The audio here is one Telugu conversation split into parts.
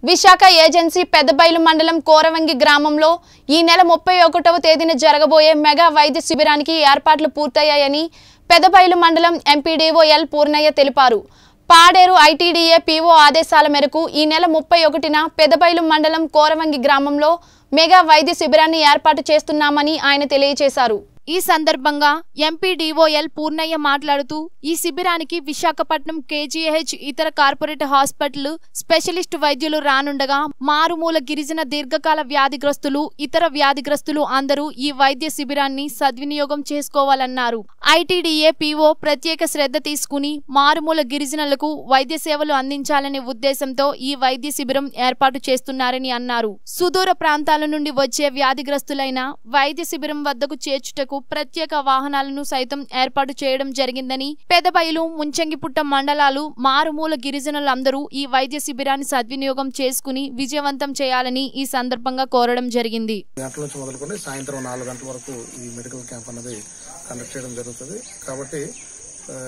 విశాఖ ఏజెన్సీ పెద్దబైలు మండలం కోరవంగి గ్రామంలో ఈ నెల ముప్పై ఒకటవ తేదీన జరగబోయే మెగా వైద్య శిబిరానికి ఏర్పాట్లు పూర్తయ్యాయని పెద్దబైలు మండలం ఎంపీడీఓ ఎల్ పూర్ణయ్య తెలిపారు పాడేరు ఐటీడీఏ పీఓ ఆదేశాల మేరకు ఈ నెల ముప్పై ఒకటిన పెదబైలు మండలం కోరవంగి గ్రామంలో మెగా వైద్య శిబిరాన్ని ఏర్పాటు చేస్తున్నామని ఆయన తెలియజేశారు ఈ సందర్భంగా ఎంపీడీఓఎల్ పూర్ణయ్య మాట్లాడుతూ ఈ శిబిరానికి విశాఖపట్నం కేజీహెచ్ ఇతర కార్పొరేట్ హాస్పిటల్ స్పెషలిస్ట్ వైద్యులు రానుండగా మారుమూల గిరిజన దీర్ఘకాల వ్యాధిగ్రస్తులు ఇతర వ్యాధిగ్రస్తులు అందరూ ఈ వైద్య శిబిరాన్ని సద్వినియోగం చేసుకోవాలన్నారు ఐటీడీఏ పీఓ ప్రత్యేక శ్రద్ధ తీసుకుని మారుమూల గిరిజనులకు వైద్య సేవలు అందించాలనే ఉద్దేశంతో ఈ వైద్య శిబిరం ఏర్పాటు చేస్తున్నారని అన్నారు సుదూర ప్రాంతాల నుండి వచ్చే వ్యాధిగ్రస్తులైన వైద్య శిబిరం వద్దకు చేర్చుటకు ప్రత్యేక వాహనాలను సైతం ఏర్పాటు చేయడం జరిగిందని పెదబయలు ముంచంగిపుట్ట మండలాలు మారుమూల గిరిజనులందరూ ఈ వైద్య శిబిరాన్ని సద్వినియోగం చేసుకుని విజయవంతం చేయాలని ఈ సందర్భంగా కోరడం జరిగింది గంటల నుంచి మొదలుకొని సాయంత్రం నాలుగు గంటల వరకు ఈ మెడికల్ క్యాంప్ అన్నది కండక్ట్ చేయడం జరుగుతుంది కాబట్టి ఆ,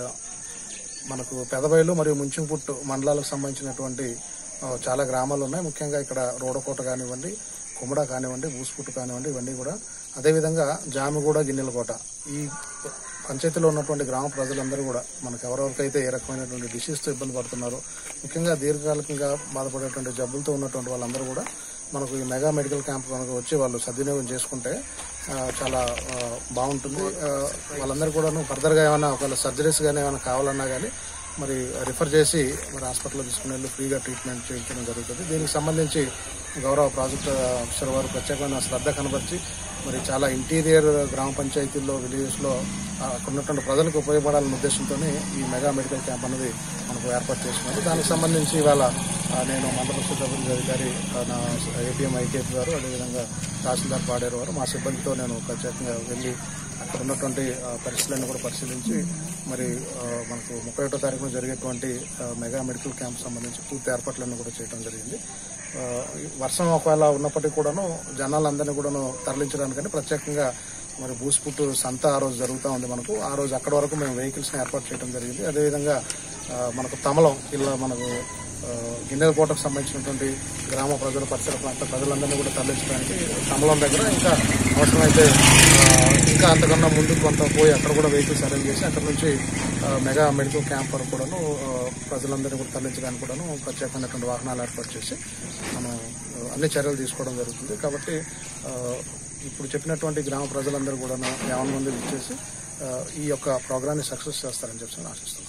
మనకు పెదబయలు మరియు ముంచింపుట్టు మండలాలకు సంబంధించినటువంటి ఆ, చాలా గ్రామాలు ఉన్నాయి ముఖ్యంగా ఇక్కడ రోడకోట కానివ్వండి కుమ్మడ కానివ్వండి బూసుపుట్టు కానివ్వండి ఇవన్నీ కూడా అదేవిధంగా జామిగూడ గిన్నెలకోట ఈ పంచాయతీలో ఉన్నటువంటి గ్రామ ప్రజలందరూ కూడా మనకు ఎవరెవరికైతే ఏ రకమైనటువంటి డిసీజ్తో ఇబ్బంది పడుతున్నారో ముఖ్యంగా దీర్ఘకాలికంగా బాధపడేటువంటి జబ్బులతో ఉన్నటువంటి వాళ్ళందరూ కూడా మనకు ఈ మెగా మెడికల్ క్యాంప్ కనుక వచ్చి వాళ్ళు సద్వినియోగం చేసుకుంటే ఆ, చాలా ఆ, బాగుంటుంది ఆ, వాళ్ళందరూ కూడాను ఫర్దర్గా ఏమైనా ఒకవేళ సర్జరీస్ కానీ ఏమైనా కావాలన్నా కానీ మరి రిఫర్ చేసి మరి హాస్పిటల్లో తీసుకుని వెళ్ళి ఫ్రీగా ట్రీట్మెంట్ చేయించడం జరుగుతుంది దీనికి సంబంధించి గౌరవ ప్రాజెక్ట్ ఆఫీసర్ వారు ప్రత్యేకమైన శ్రద్ధ కనబరిచి మరి చాలా ఇంటీరియర్ గ్రామ పంచాయతీల్లో విలేజెస్లో అక్కడ ఉన్నటువంటి ప్రజలకు ఉపయోగపడాలనే ఉద్దేశంతో ఈ మెగా మెడికల్ క్యాంప్ అనేది మనకు ఏర్పాటు చేస్తున్నారు దానికి సంబంధించి ఇవాళ ఆ, నేను మండల పరిషత్ అభివృద్ధి అధికారి ఆ, నా ఏపీఎం ఐకేపీ గారు అదేవిధంగా తహసీల్దార్ పాడేరు వారు మా సిబ్బందితో నేను ప్రత్యేకంగా వెళ్ళి అక్కడ ఉన్నటువంటి ఆ, పరిస్థితులను కూడా పరిశీలించి మరి ఆ, మనకు ముప్పై ఒకటో తారీఖున జరిగేటువంటి ఆ, మెగా మెడికల్ క్యాంప్ సంబంధించి పూర్తి ఏర్పాట్లన్నీ కూడా చేయడం జరిగింది ఆ, వర్షం ఒకవేళ ఉన్నప్పటికీ కూడాను జనాలందరినీ కూడాను తరలించడానికని ప్రత్యేకంగా మరి బూస్పుట్టు సంత ఆ రోజు జరుగుతూ ఉంది మనకు ఆ రోజు అక్కడ వరకు మేము వెహికల్స్ని ఏర్పాటు చేయడం జరిగింది అదేవిధంగా ఆ, మనకు తమలం ఇలా మనకు ఆ, గిన్నెలకోటకు సంబంధించినటువంటి గ్రామ ప్రజలు పరిసర ప్రాంత ప్రజలందరినీ కూడా తరలించడానికి తమలం దగ్గర ఇంకా అవసరమైతే ఆ, ఇంకా అంతకన్నా ముందు కొంత పోయి అక్కడ కూడా వెహికల్స్ అరేంజ్ చేసి అక్కడ నుంచి ఆ, మెగా మెడికల్ క్యాంప్ వరకు కూడాను ఆ, ప్రజలందరినీ కూడా తరలించడానికి కూడాను ప్రత్యేకమైనటువంటి వాహనాలు ఏర్పాటు చేసి మనం ఆ, అన్ని చర్యలు తీసుకోవడం జరుగుతుంది కాబట్టి ఆ, ఇప్పుడు చెప్పినటువంటి గ్రామ ప్రజలందరూ కూడా యావన్ మంది ఇచ్చేసి ఆ, ఈ యొక్క ప్రోగ్రాన్ని సక్సెస్ చేస్తారని చెప్పి నేను ఆశిస్తున్నాను